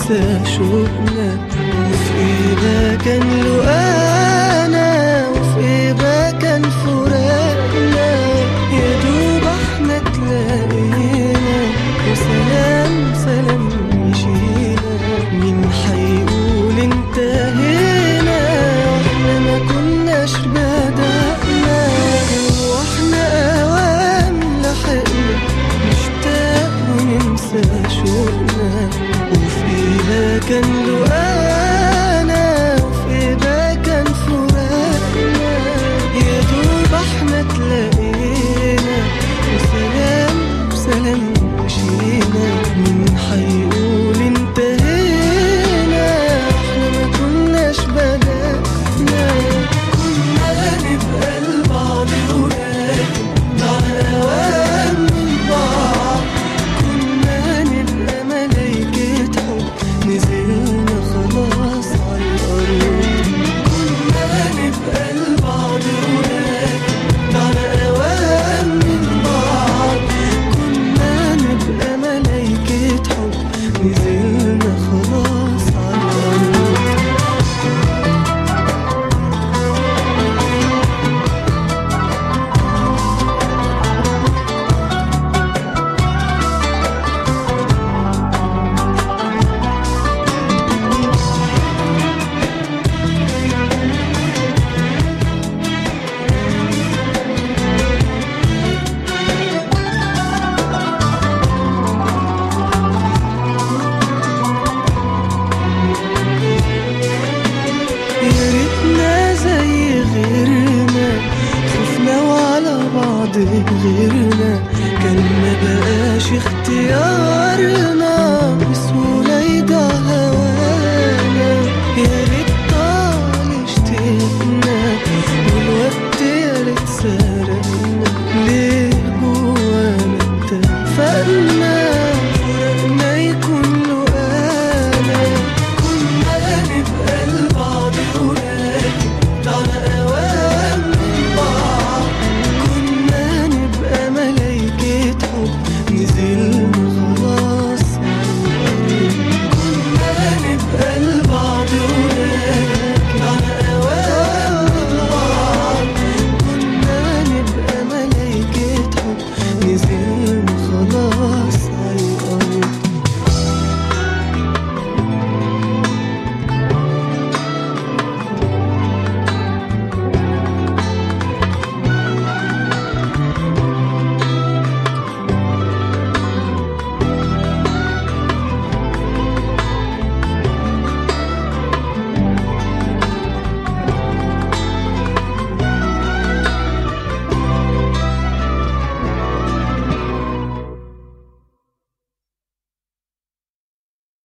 ننسى شوقنا وفي ايه ده كان له انا وفي ايه ده كان فراقنا يا دوب احنا تلاقينا وسلام سلام مشينا مين حيقول انتهينا واحنا ما كناش بدأنا واحنا اوام لحقنا نشتاق وننسى شوقنا وفيها كان له